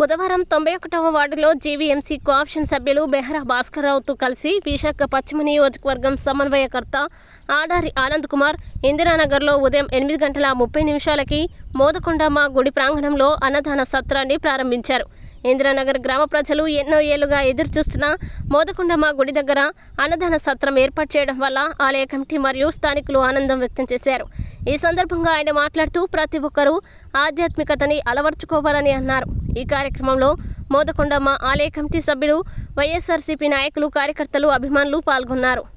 బుధవారం తొంభై ఒకటవ వార్డులో జీవీఎంసీ కోఆప్షన్ సభ్యులు బెహ్రా భాస్కర్రావుతో కలిసి విశాఖ పశ్చిమ నియోజకవర్గం సమన్వయకర్త ఆడారి ఆనంద్ కుమార్ ఇందిరానగర్లో ఉదయం ఎనిమిది గంటల ముప్పై నిమిషాలకి మోదకొండమ్మ గుడి ప్రాంగణంలో అన్నదాన సత్రాన్ని ప్రారంభించారు ఇందిరానగర్ గ్రామ ప్రజలు ఎన్నో ఏళ్లుగా ఎదురుచూస్తున్న మోదకొండమ్మ గుడి దగ్గర అన్నదాన సత్రం ఏర్పాటు చేయడం వల్ల ఆలయ కమిటీ మరియు స్థానికులు ఆనందం వ్యక్తం చేశారు ఈ సందర్భంగా ఆయన మాట్లాడుతూ ప్రతి ఒక్కరూ ఆధ్యాత్మికతని అలవర్చుకోవాలని అన్నారు ఈ కార్యక్రమంలో మోదకొండమ్మ ఆలయ కమిటీ సభ్యులు వైఎస్ఆర్సీపీ నాయకులు కార్యకర్తలు అభిమానులు పాల్గొన్నారు